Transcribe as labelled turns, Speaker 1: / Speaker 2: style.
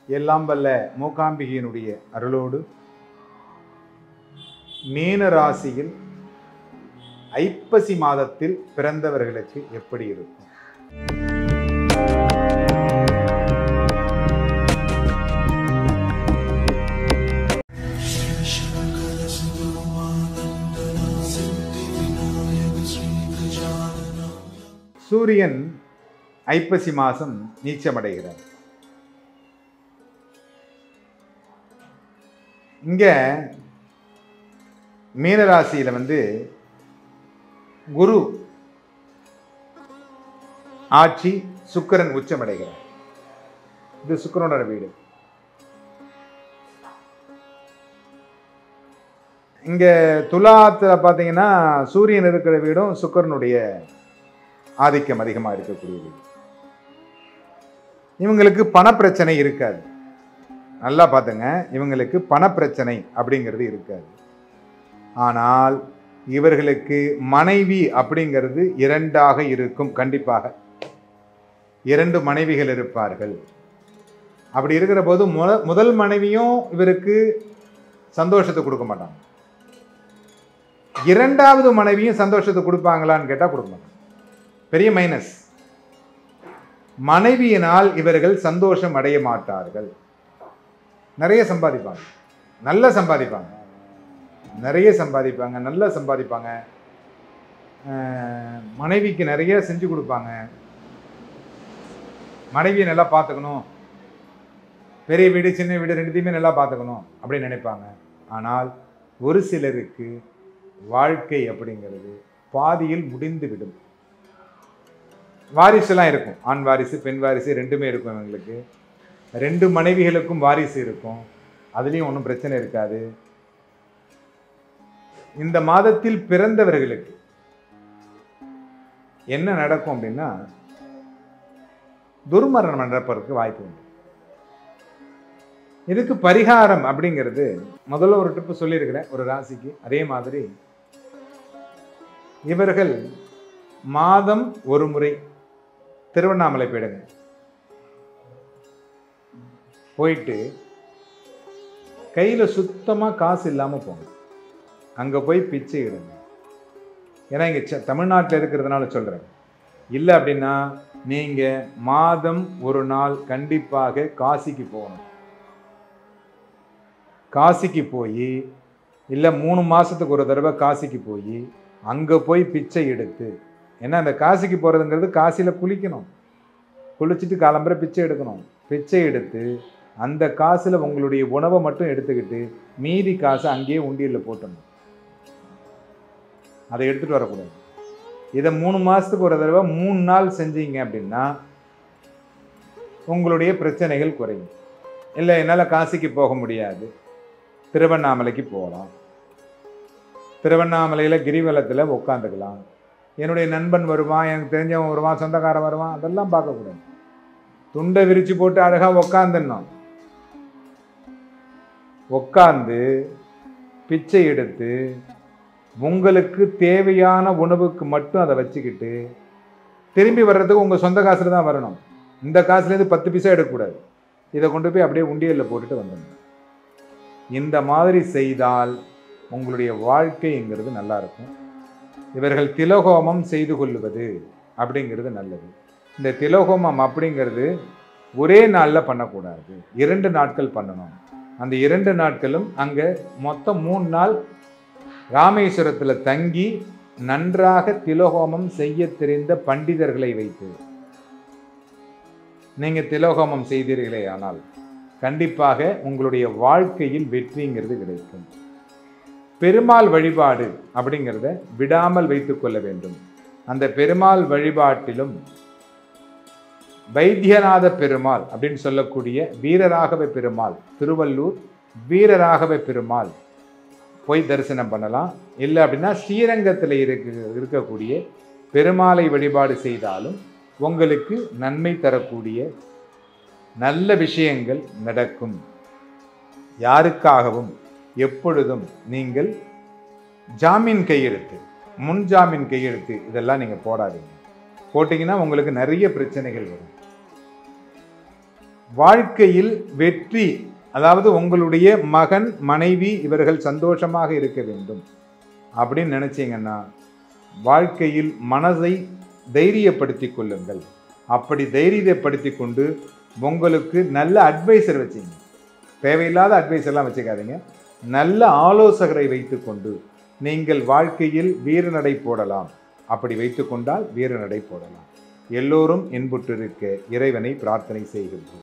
Speaker 1: எல்லாம் வல்ல மூகாம்பிகையினுடைய அருளோடு மீன ராசியில் ஐப்பசி மாதத்தில் பிறந்தவர்களுக்கு எப்படி இருக்கும் சூரியன் ஐப்பசி மாதம் நீச்சமடைகிறார் இங்க மீனராசியில வந்து குரு ஆட்சி சுக்கிரன் உச்சமடைகிறார் இது சுக்கிரனோட வீடு இங்க துலாத்துல பார்த்தீங்கன்னா சூரியன் இருக்கிற வீடும் சுக்கிரனுடைய ஆதிக்கம் அதிகமாக இருக்கக்கூடிய வீடு இவங்களுக்கு பணப்பிரச்சனை இருக்காது நல்லா பார்த்துங்க இவங்களுக்கு பணப்பிரச்சனை அப்படிங்கிறது இருக்காது ஆனால் இவர்களுக்கு மனைவி அப்படிங்கிறது இரண்டாக இருக்கும் கண்டிப்பாக இரண்டு மனைவிகள் இருப்பார்கள் அப்படி இருக்கிற போது முத முதல் மனைவியும் இவருக்கு சந்தோஷத்தை கொடுக்க மாட்டாங்க இரண்டாவது மனைவியும் சந்தோஷத்தை கொடுப்பாங்களான்னு கேட்டால் கொடுக்க மாட்டாங்க பெரிய மைனஸ் மனைவியினால் இவர்கள் சந்தோஷம் அடைய மாட்டார்கள் நிறைய சம்பாதிப்பாங்க நல்லா சம்பாதிப்பாங்க நிறைய சம்பாதிப்பாங்க நல்லா சம்பாதிப்பாங்க அஹ் மனைவிக்கு நிறைய செஞ்சு கொடுப்பாங்க மனைவியை நல்லா பார்த்துக்கணும் பெரிய வீடு சின்ன வீடு ரெண்டுத்தையுமே நல்லா பார்த்துக்கணும் அப்படின்னு நினைப்பாங்க ஆனால் ஒரு சிலருக்கு வாழ்க்கை அப்படிங்கிறது பாதியில் முடிந்து விடும் வாரிசுலாம் இருக்கும் ஆண் வாரிசு பெண் வாரிசு ரெண்டுமே இருக்கும் இவங்களுக்கு ரெண்டு மனைவிகளுக்கும் வாரிசு இருக்கும் அதுலேயும் ஒன்றும் பிரச்சனை இருக்காது இந்த மாதத்தில் பிறந்தவர்களுக்கு என்ன நடக்கும் அப்படின்னா துர்மரணம் நடப்பதற்கு வாய்ப்பு உண்டு இதுக்கு பரிகாரம் அப்படிங்கிறது முதல்ல ஒரு ட்ரிப்பு சொல்லியிருக்கிறேன் ஒரு ராசிக்கு அதே மாதிரி இவர்கள் மாதம் ஒரு முறை திருவண்ணாமலை போயிடுங்க போயிட்டு கையில் சுத்தமாக காசு இல்லாமல் போங்க அங்கே போய் பிச்சை இடுங்க ஏன்னா இங்கே தமிழ்நாட்டில் இருக்கிறதுனால சொல்கிறேன் இல்லை அப்படின்னா நீங்கள் மாதம் ஒரு நாள் கண்டிப்பாக காசிக்கு போகணும் காசிக்கு போய் இல்லை மூணு மாதத்துக்கு ஒரு தடவை காசிக்கு போய் அங்கே போய் பிச்சை எடுத்து ஏன்னா அந்த காசிக்கு போகிறதுங்கிறது காசியில் குளிக்கணும் குளிச்சுட்டு காலம்பரை பிச்சை எடுக்கணும் பிச்சை எடுத்து அந்த காசில் உங்களுடைய உணவை மட்டும் எடுத்துக்கிட்டு மீதி காசை அங்கேயே உண்டியலில் போட்டணும் அதை எடுத்துகிட்டு வரக்கூடாது இதை மூணு மாதத்துக்கு ஒரு தடவை மூணு நாள் செஞ்சீங்க அப்படின்னா உங்களுடைய பிரச்சனைகள் குறையும் இல்லை என்னால் காசிக்கு போக முடியாது திருவண்ணாமலைக்கு போகலாம் திருவண்ணாமலையில் கிரிவலத்தில் உட்காந்துக்கலாம் என்னுடைய நண்பன் வருவான் எனக்கு தெரிஞ்சவன் வருவான் சொந்தக்காரன் வருவான் அதெல்லாம் பார்க்கக்கூடாது துண்டை விரித்து போட்டு அழகாக உக்காந்துடணும் உட்காந்து பிச்சை எடுத்து உங்களுக்கு தேவையான உணவுக்கு மட்டும் அதை வச்சுக்கிட்டு திரும்பி வர்றதுக்கு உங்கள் சொந்த காசில் தான் வரணும் இந்த காசுலேருந்து பத்து பைசா எடுக்கக்கூடாது இதை கொண்டு போய் அப்படியே உண்டியலில் போட்டுட்டு வந்துடணும் இந்த மாதிரி செய்தால் உங்களுடைய வாழ்க்கைங்கிறது நல்லா இருக்கும் இவர்கள் திலகோமம் செய்து கொள்வது அப்படிங்கிறது நல்லது இந்த திலகோமம் அப்படிங்கிறது ஒரே நாளில் பண்ணக்கூடாது இரண்டு நாட்கள் பண்ணணும் அந்த இரண்டு நாட்களும் அங்கே மொத்தம் மூணு நாள் ராமேஸ்வரத்தில் தங்கி நன்றாக திலோகோமம் செய்ய தெரிந்த பண்டிதர்களை வைத்து நீங்கள் திலோகோமம் செய்தீர்களே ஆனால் கண்டிப்பாக உங்களுடைய வாழ்க்கையில் வெற்றிங்கிறது கிடைக்கும் பெருமாள் வழிபாடு அப்படிங்கிறத விடாமல் வைத்துக்கொள்ள வேண்டும் அந்த பெருமாள் வழிபாட்டிலும் வைத்தியநாத பெருமாள் அப்படின்னு சொல்லக்கூடிய வீரராகவ பெருமாள் திருவள்ளூர் வீரராகவ பெருமாள் போய் தரிசனம் பண்ணலாம் இல்லை அப்படின்னா ஸ்ரீரங்கத்தில் இருக்க இருக்கக்கூடிய பெருமாளை வழிபாடு செய்தாலும் உங்களுக்கு நன்மை தரக்கூடிய நல்ல விஷயங்கள் நடக்கும் யாருக்காகவும் எப்பொழுதும் நீங்கள் ஜாமீன் கையெழுத்து முன் ஜாமீன் கையெழுத்து இதெல்லாம் நீங்கள் போடாதீங்க போட்டிங்கன்னா உங்களுக்கு நிறைய பிரச்சனைகள் வரும் வாழ்க்கையில் வெற்றி அதாவது உங்களுடைய மகன் மனைவி இவர்கள் சந்தோஷமாக இருக்க வேண்டும் அப்படின்னு நினைச்சீங்கன்னா வாழ்க்கையில் மனதை தைரியப்படுத்தி கொள்ளுங்கள் அப்படி தைரியப்படுத்தி கொண்டு உங்களுக்கு நல்ல அட்வைசர் வச்சுங்க தேவையில்லாத அட்வைஸ் எல்லாம் வச்சுக்காதீங்க நல்ல ஆலோசகரை வைத்துக்கொண்டு நீங்கள் வாழ்க்கையில் வீரநடை போடலாம் அப்படி வைத்துக்கொண்டால் வீரநடை போடலாம் எல்லோரும் இன்புற்றிருக்க இறைவனை பிரார்த்தனை செய்கின்றோம்